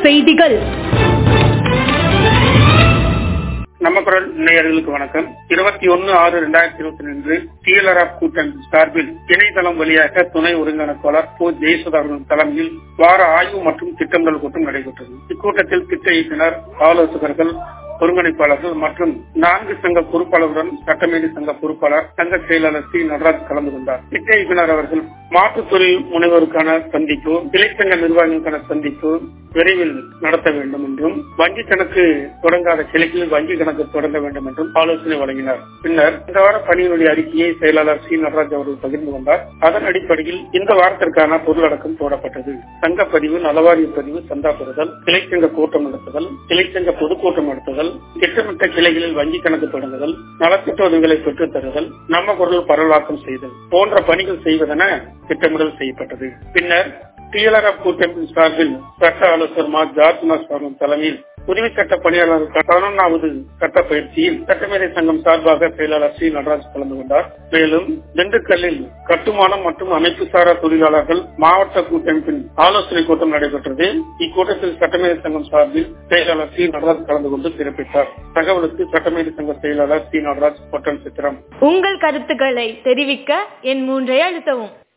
செய்திகள் நம்ம குரல் நேயர்களுக்கு வணக்கம் இருபத்தி ஒன்னு ஆறு இரண்டாயிரத்தி இருபத்தி ரெண்டு டிஎல்ஆர்எஃப் கூட்டணி சார்பில் இணையதளம் வழியாக துணை ஒருங்கிணைப்பாளர் போ ஜெயசுதா அவர்கள் தலைமையில் வார ஆய்வு மற்றும் திட்டமிடல் கூட்டம் நடைபெற்றது இக்கூட்டத்தில் திட்ட இயக்குனர் ஆலோசகர்கள் ஒருங்கிணைப்பாளர்கள் மற்றும் நான்கு சங்க பொறுப்பாளருடன் சட்டமேதை சங்க பொறுப்பாளர் சங்க செயலாளர் சி நடராஜ் கலந்து கொண்டார் திட்ட இயக்குனர் அவர்கள் மாற்றுத் தொழில் முனைவோருக்கான சந்திப்பு கிளைச்சங்க நிர்வாகிகளுக்கான சந்திப்பு விரைவில் நடத்த வேண்டும் என்றும் வங்கி கணக்கு தொடங்காத கிளைகளில் வங்கி கணக்கு தொடங்க வேண்டும் என்றும் ஆலோசனை வழங்கினார் பின்னர் இந்த வார பணியினுடைய அறிக்கையை செயலாளர் சி நடராஜ் அவர்கள் பகிர்ந்து கொண்டார் அதன் அடிப்படையில் இந்த வாரத்திற்கான பொருளடக்கம் போடப்பட்டது சங்க பதிவு நலவாரிய பதிவு சந்தா பெறுதல் கிளைச்சங்க கூட்டம் நடத்துதல் கிளைச்சங்க பொதுக்கூட்டம் நடத்துதல் திட்டமிட்ட கிளைகளில் வங்கி கணக்கு தொடங்குதல் நலத்திட்ட உதவிகளை பெற்றுத் தருதல் நம்ம குரல் பரவலாக்கம் செய்தல் போன்ற பணிகள் செய்வதென திட்டமிடல் செய்யப்பட்டது பின்னர் டிஎல்ஆர்எஃப் கூட்டமைப்பின் சார்பில் சட்ட ஆலோசகர் மா ஜார்ஜ் மாஸ் அவர்கள் தலைமையில் உதவி சட்ட பணியாளர்கள் பதினொன்றாவது சட்ட பயிற்சியில் சட்டமேதை சங்கம் சார்பாக செயலாளர் சி நடராஜ் கலந்து கொண்டார் மேலும் திண்டுக்கல்லில் கட்டுமானம் மற்றும் அமைப்பு சாரா தொழிலாளர்கள் மாவட்ட கூட்டமைப்பின் ஆலோசனை கூட்டம் நடைபெற்றது இக்கூட்டத்தில் சட்டமேதை சங்கம் சார்பில் செயலாளர் சி நடராஜ் கலந்து கொண்டு சிறப்பித்தார் தகவலுக்கு சட்டமேதை சங்க செயலாளர் சி நடராஜ் பொட்டன் சித்திரம் உங்கள் கருத்துக்களை தெரிவிக்க என் மூன்றை அழுத்தவும்